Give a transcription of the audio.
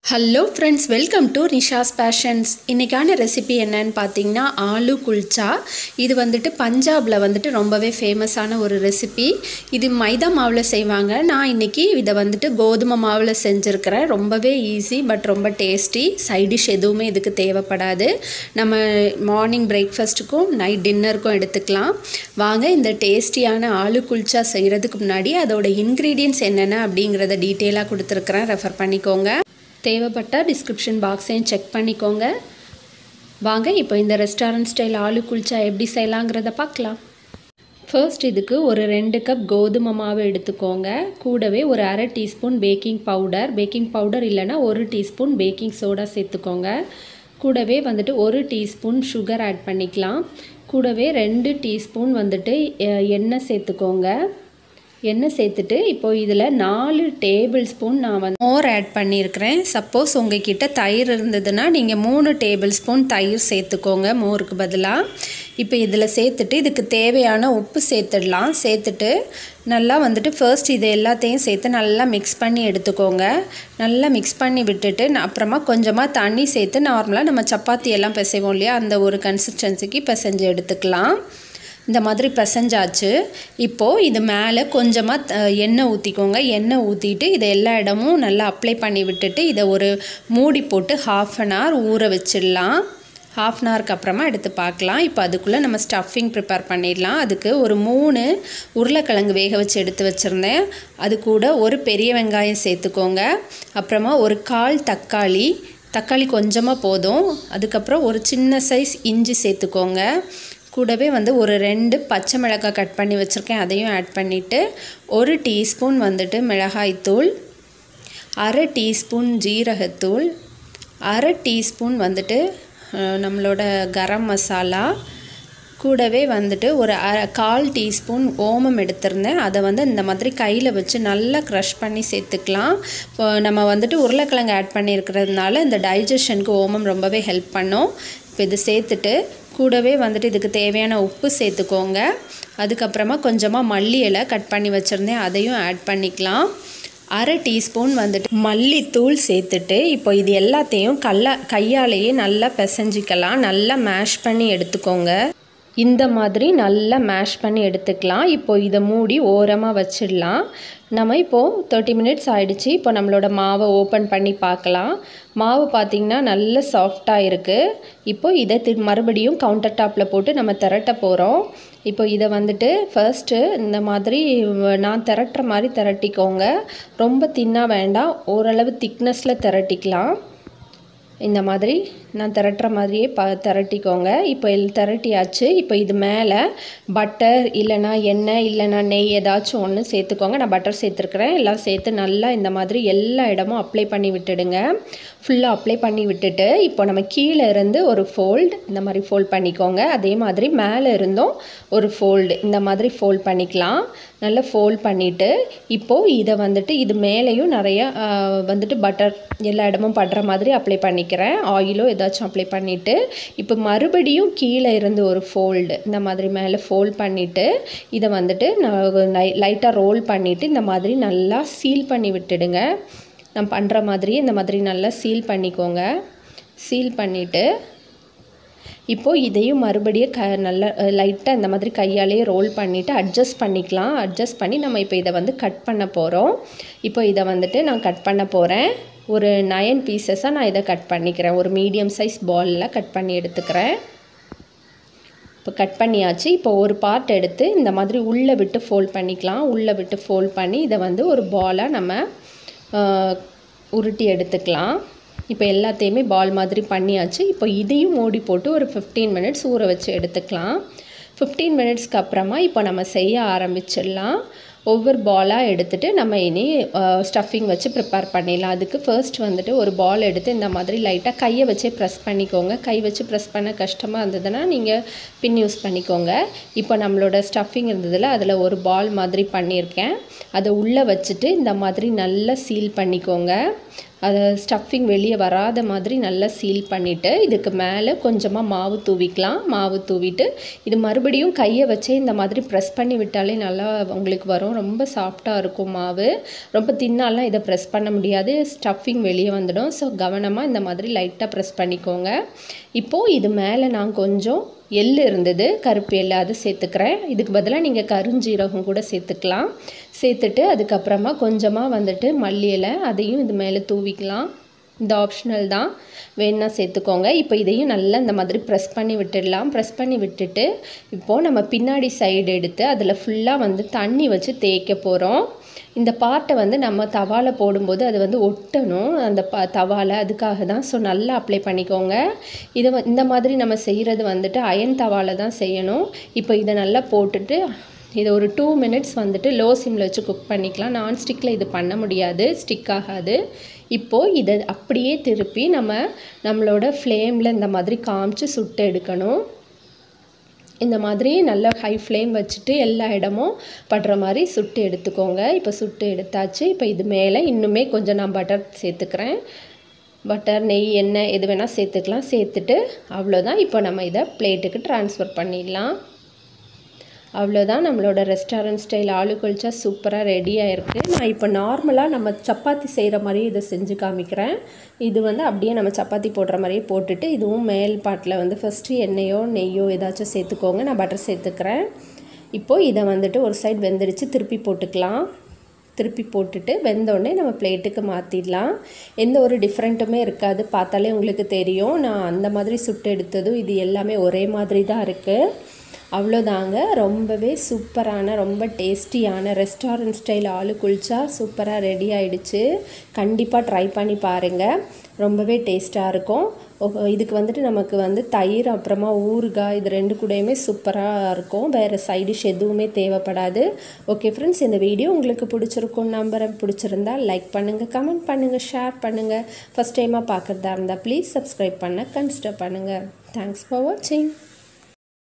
hello friends welcome to Nisha's passions இன்றைக்கான recipe என்னன்னு பார்த்தீங்கன்னா ஆலு குல்ச்சா இது வந்துட்டு பஞ்சாபில் வந்துட்டு ரொம்பவே ஃபேமஸான ஒரு ரெசிபி இது மைதா மாவில் செய்வாங்க நான் இன்றைக்கி இதை வந்துட்டு கோதுமை மாவில் செஞ்சுருக்கிறேன் ரொம்பவே ஈஸி பட் ரொம்ப டேஸ்டி சைடிஷ் எதுவுமே இதுக்கு தேவைப்படாது நம்ம மார்னிங் பிரேக்ஃபாஸ்ட்டுக்கும் நைட் டின்னருக்கும் எடுத்துக்கலாம் வாங்க இந்த டேஸ்டியான ஆலு குல்ச்சா செய்கிறதுக்கு முன்னாடி அதோட இன்க்ரீடியன்ஸ் என்னென்ன அப்படிங்கிறத டீட்டெயிலாக கொடுத்துருக்குறேன் ரெஃபர் பண்ணிக்கோங்க தேவைப்பட்ட டிஸ்கிரிப்ஷன் பாக்ஸையும் செக் பண்ணிக்கோங்க வாங்க இப்போ இந்த ரெஸ்டாரண்ட் ஸ்டைல் ஆலு குல்ச்சா எப்படி செய்யலாங்கிறத பார்க்கலாம் ஃபர்ஸ்ட் இதுக்கு ஒரு ரெண்டு கப் கோதுமை மாவு எடுத்துக்கோங்க கூடவே ஒரு அரை teaspoon baking powder baking powder இல்லைன்னா ஒரு டீஸ்பூன் பேக்கிங் சோடா சேர்த்துக்கோங்க கூடவே வந்துட்டு ஒரு டீஸ்பூன் சுகர் ஆட் பண்ணிக்கலாம் கூடவே ரெண்டு டீஸ்பூன் வந்துட்டு எண்ணெய் சேர்த்துக்கோங்க எண்ணெய் சேர்த்துட்டு இப்போது இதில் நாலு டேபிள் ஸ்பூன் நான் வந்து மோர் ஆட் பண்ணியிருக்கிறேன் சப்போஸ் உங்ககிட்ட தயிர் இருந்ததுன்னா நீங்கள் மூணு டேபிள் ஸ்பூன் தயிர் சேர்த்துக்கோங்க மோருக்கு பதிலாக இப்போ இதில் சேர்த்துட்டு இதுக்கு தேவையான உப்பு சேர்த்துடலாம் சேர்த்துட்டு நல்லா வந்துட்டு ஃபர்ஸ்ட் இது எல்லாத்தையும் சேர்த்து நல்லா மிக்ஸ் பண்ணி எடுத்துக்கோங்க நல்லா மிக்ஸ் பண்ணி விட்டுட்டு அப்புறமா கொஞ்சமாக தண்ணி சேர்த்து நார்மலாக நம்ம சப்பாத்தி எல்லாம் பிசைவோம் இல்லையா அந்த ஒரு கன்சிஸ்டன்சிக்கு பிசைஞ்சு எடுத்துக்கலாம் இந்த மாதிரி பிசைஞ்சாச்சு இப்போது இது மேலே கொஞ்சமாக எண்ணெய் ஊற்றிக்கோங்க எண்ணெய் ஊற்றிட்டு இதை எல்லா இடமும் நல்லா அப்ளை பண்ணி விட்டுட்டு இதை ஒரு மூடி போட்டு ஹாஃப் அன் ஹவர் ஊற வச்சிடலாம் ஹாஃப் அன் ஹவருக்கு அப்புறமா எடுத்து பார்க்கலாம் இப்போ அதுக்குள்ளே நம்ம ஸ்டஃபிங் ப்ரிப்பேர் பண்ணிடலாம் அதுக்கு ஒரு மூணு உருளைக்கிழங்கு வேக வச்சு எடுத்து வச்சுருந்தேன் அது கூட ஒரு பெரிய வெங்காயம் சேர்த்துக்கோங்க அப்புறமா ஒரு கால் தக்காளி தக்காளி கொஞ்சமாக போதும் அதுக்கப்புறம் ஒரு சின்ன சைஸ் இஞ்சி சேர்த்துக்கோங்க கூடவே வந்து ஒரு ரெண்டு பச்சை மிளகாய் கட் பண்ணி வச்சுருக்கேன் அதையும் ஆட் பண்ணிவிட்டு ஒரு டீஸ்பூன் வந்துட்டு மிளகாய்த்தூள் அரை டீஸ்பூன் ஜீரகத்தூள் அரை டீஸ்பூன் வந்துட்டு நம்மளோட கரம் மசாலா கூடவே வந்துட்டு ஒரு கால் டீஸ்பூன் ஓமம் எடுத்திருந்தேன் அதை வந்து இந்த மாதிரி கையில் வச்சு நல்லா க்ரஷ் பண்ணி சேர்த்துக்கலாம் இப்போ நம்ம வந்துட்டு உருளைக்கிழங்கு ஆட் பண்ணியிருக்கிறதுனால இந்த டைஜஷனுக்கு ஓமம் ரொம்பவே ஹெல்ப் பண்ணும் இப்போ இது சேர்த்துட்டு கூடவே வந்துட்டு இதுக்கு தேவையான உப்பு சேர்த்துக்கோங்க அதுக்கப்புறமா கொஞ்சமாக மல்லி இலை கட் பண்ணி வச்சுருந்தேன் அதையும் ஆட் பண்ணிக்கலாம் அரை டீஸ்பூன் வந்துட்டு மல்லித்தூள் சேர்த்துட்டு இப்போ இது எல்லாத்தையும் கல்ல கையாலேயே நல்லா பிசைஞ்சிக்கலாம் நல்லா மேஷ் பண்ணி எடுத்துக்கோங்க இந்த மாதிரி நல்லா மேஷ் பண்ணி எடுத்துக்கலாம் இப்போ இதை மூடி ஓரமாக வச்சிடலாம் நம்ம இப்போது தேர்ட்டி மினிட்ஸ் ஆகிடுச்சு இப்போ நம்மளோட மாவை ஓப்பன் பண்ணி பார்க்கலாம் மாவு பார்த்திங்கன்னா நல்ல சாஃப்டாக இருக்குது இப்போ இதை தி மறுபடியும் கவுண்டர் டாப்பில் போட்டு நம்ம திரட்ட போகிறோம் இப்போ இதை வந்துட்டு ஃபர்ஸ்ட்டு இந்த மாதிரி நான் திரட்டுற மாதிரி திரட்டிக்கோங்க ரொம்ப தின்னாக வேண்டாம் ஓரளவு திக்னஸில் திரட்டிக்கலாம் இந்த மாதிரி நான் திரட்டுற மாதிரியே ப திரட்டிக்கோங்க இப்போ திரட்டியாச்சு இப்போ இது மேலே பட்டர் இல்லைனா எண்ணெய் இல்லைனா நெய் ஏதாச்சும் ஒன்று சேர்த்துக்கோங்க நான் பட்டர் சேர்த்துருக்குறேன் எல்லாம் சேர்த்து நல்லா இந்த மாதிரி எல்லா இடமும் அப்ளை பண்ணி விட்டுடுங்க ஃபுல்லாக அப்ளை பண்ணி விட்டுட்டு இப்போ நம்ம கீழே இருந்து ஒரு ஃபோல்டு இந்த மாதிரி ஃபோல்ட் பண்ணிக்கோங்க அதே மாதிரி மேலே இருந்தும் ஒரு ஃபோல்டு இந்த மாதிரி ஃபோல்ட் பண்ணிக்கலாம் நல்லா ஃபோல்ட் பண்ணிவிட்டு இப்போது இதை வந்துட்டு இது மேலேயும் நிறையா வந்துட்டு பட்டர் எல்லா இடமும் படுற மாதிரி அப்ளை பண்ணிக்கிறேன் ஆயிலோ ஏதாச்சும் அப்ளை பண்ணிவிட்டு இப்போ மறுபடியும் கீழே இருந்து ஒரு ஃபோல்டு இந்த மாதிரி மேலே ஃபோல்ட் பண்ணிவிட்டு இதை வந்துட்டு நான் லைட்டாக ரோல் பண்ணிவிட்டு இந்த மாதிரி நல்லா சீல் பண்ணி விட்டுடுங்க நான் பண்ணுற மாதிரியே இந்த மாதிரி நல்லா சீல் பண்ணிக்கோங்க சீல் பண்ணிவிட்டு இப்போது இதையும் மறுபடியும் க நல்லா லைட்டாக இந்த மாதிரி கையாலேயே ரோல் பண்ணிவிட்டு அட்ஜஸ்ட் பண்ணிக்கலாம் அட்ஜஸ்ட் பண்ணி நம்ம இப்போ இதை வந்து கட் பண்ண போகிறோம் இப்போ இதை வந்துட்டு நான் கட் பண்ண போகிறேன் ஒரு நயன் பீசஸாக நான் இதை கட் பண்ணிக்கிறேன் ஒரு மீடியம் சைஸ் பாலில் கட் பண்ணி எடுத்துக்கிறேன் இப்போ கட் பண்ணியாச்சு இப்போ ஒரு பார்ட் எடுத்து இந்த மாதிரி உள்ளே விட்டு ஃபோல்ட் பண்ணிக்கலாம் உள்ளே விட்டு ஃபோல்ட் பண்ணி இதை வந்து ஒரு பாலாக நம்ம உருட்டி எடுத்துக்கலாம் இப்போ எல்லாத்தையுமே பால் மாதிரி பண்ணியாச்சு இப்போ இதையும் மூடி போட்டு ஒரு ஃபிஃப்டீன் மினிட்ஸ் ஊற வச்சு எடுத்துக்கலாம் ஃபிஃப்டீன் மினிட்ஸ்க்கு அப்புறமா இப்போ நம்ம செய்ய ஆரம்பிச்சிடலாம் ஒவ்வொரு பாலாக எடுத்துகிட்டு நம்ம இனி ஸ்டஃபிங் வச்சு ப்ரிப்பேர் பண்ணிடலாம் அதுக்கு ஃபர்ஸ்ட் வந்துட்டு ஒரு பால் எடுத்து இந்த மாதிரி லைட்டாக கையை வச்சே ப்ரெஸ் பண்ணிக்கோங்க கை வச்சு ப்ரெஸ் பண்ண கஷ்டமாக இருந்ததுன்னா நீங்கள் பின் யூஸ் பண்ணிக்கோங்க இப்போ நம்மளோட ஸ்டஃபிங் இருந்ததில் அதில் ஒரு பால் மாதிரி பண்ணியிருக்கேன் அதை உள்ளே வச்சுட்டு இந்த மாதிரி நல்லா சீல் பண்ணிக்கோங்க அதை ஸ்டஃபிங் வெளியே வராத மாதிரி நல்லா சீல் பண்ணிவிட்டு இதுக்கு மேலே கொஞ்சமாக மாவு தூவிக்கலாம் மாவு தூவிட்டு இது மறுபடியும் கையை வச்சே இந்த மாதிரி ப்ரெஸ் பண்ணி விட்டாலே நல்லா உங்களுக்கு வரும் ரொம்ப சாஃப்டாக இருக்கும் மாவு ரொம்ப தின்னாலாம் இதை ப்ரெஸ் பண்ண முடியாது ஸ்டஃபிங் வெளியே வந்துடும் ஸோ கவனமாக இந்த மாதிரி லைட்டாக ப்ரெஸ் பண்ணிக்கோங்க இப்போது இது மேலே நான் கொஞ்சம் எள் இருந்தது கருப்பு எள் அது சேர்த்துக்கிறேன் இதுக்கு பதிலாக நீங்கள் கருஞ்சீரகம் கூட சேர்த்துக்கலாம் சேர்த்துட்டு அதுக்கப்புறமா கொஞ்சமாக வந்துட்டு மல்லி இலை அதையும் இது மேலே தூவிக்கலாம் இந்த ஆப்ஷனல் தான் வேணா சேர்த்துக்கோங்க இப்போ இதையும் நல்லா இந்த மாதிரி ப்ரெஸ் பண்ணி விட்டுடலாம் ப்ரெஸ் பண்ணி விட்டுட்டு இப்போது நம்ம பின்னாடி சைடு எடுத்து அதில் ஃபுல்லாக வந்து தண்ணி வச்சு தேய்க்க போகிறோம் இந்த பார்ட்டை வந்து நம்ம தவால போடும்போது அது வந்து ஒட்டணும் அந்த ப தவால அதுக்காக தான் ஸோ நல்லா அப்ளை பண்ணிக்கோங்க இதை வ- இந்த மாதிரி நம்ம செய்கிறது வந்துட்டு அயன் தவால தான் செய்யணும் இப்போ இதை நல்லா போட்டுட்டு இதை ஒரு டூ மினிட்ஸ் வந்துட்டு லோ சிம்மில் வச்சு குக் பண்ணிக்கலாம் நான்ஸ்டிக்கில் இது பண்ண முடியாது ஸ்டிக் ஆகாது இப்போது இதை அப்படியே திருப்பி நம்ம நம்மளோட ஃப்ளேமில் இந்த மாதிரி காமிச்சு சுட்டு எடுக்கணும் இந்த மாதிரி நல்லா ஹை ஃப்ளேம் வச்சுட்டு எல்லா இடமும் படுற மாதிரி சுட்டு எடுத்துக்கோங்க இப்போ சுட்டு எடுத்தாச்சு இப்போ இது மேலே இன்னுமே கொஞ்சம் நான் பட்டர் சேர்த்துக்கிறேன் பட்டர் நெய் எண்ணெய் எது வேணால் சேர்த்துக்கலாம் சேர்த்துட்டு அவ்வளோதான் இப்போ நம்ம இதை பிளேட்டுக்கு ட்ரான்ஸ்ஃபர் பண்ணிடலாம் அவ்வளோதான் நம்மளோட ரெஸ்டாரண்ட் ஸ்டைல் ஆலு குல்ச்சா சூப்பராக ரெடி ஆயிருக்கு நான் இப்போ நார்மலாக நம்ம சப்பாத்தி செய்கிற மாதிரி இதை செஞ்சு காமிக்கிறேன் இது வந்து அப்படியே நம்ம சப்பாத்தி போடுற மாதிரியே போட்டுட்டு இதுவும் மேல் பாட்டில் வந்து ஃபஸ்ட்டு எண்ணெயோ நெய்யோ ஏதாச்சும் சேர்த்துக்கோங்க நான் பட்டர் சேர்த்துக்கிறேன் இப்போது இதை வந்துட்டு ஒரு சைடு வெந்துடுச்சு திருப்பி போட்டுக்கலாம் திருப்பி போட்டுட்டு வெந்தோடனே நம்ம பிளேட்டுக்கு மாற்றிடலாம் எந்த ஒரு டிஃப்ரெண்ட்டுமே இருக்காது பார்த்தாலே உங்களுக்கு தெரியும் நான் அந்த மாதிரி சுட்டு எடுத்ததும் இது எல்லாமே ஒரே மாதிரி தான் இருக்குது அவ்வளோதாங்க ரொம்பவே சூப்பரான ரொம்ப டேஸ்டியான ரெஸ்டாரண்ட் ஸ்டைல் ஆலு குல்ச்சா சூப்பராக ரெடி ஆயிடுச்சு கண்டிப்பாக ட்ரை பண்ணி பாருங்கள் ரொம்பவே டேஸ்ட்டாக இருக்கும் ஒ- இதுக்கு வந்துட்டு நமக்கு வந்து தயிர் அப்புறமா ஊறுகாய் இது ரெண்டு கூடயுமே சூப்பராக இருக்கும் வேறு சைடிஷ் எதுவுமே தேவைப்படாது ஓகே ஃப்ரெண்ட்ஸ் இந்த வீடியோ உங்களுக்கு பிடிச்சிருக்கும் நம்புறேன் பிடிச்சிருந்தா லைக் பண்ணுங்கள் கமெண்ட் பண்ணுங்கள் ஷேர் பண்ணுங்கள் ஃபஸ்ட் டைமாக பார்க்குறதா இருந்தால் ப்ளீஸ் சப்ஸ்கிரைப் பண்ண கன்சிடர் பண்ணுங்கள் தேங்க்ஸ் ஃபார் வாட்சிங்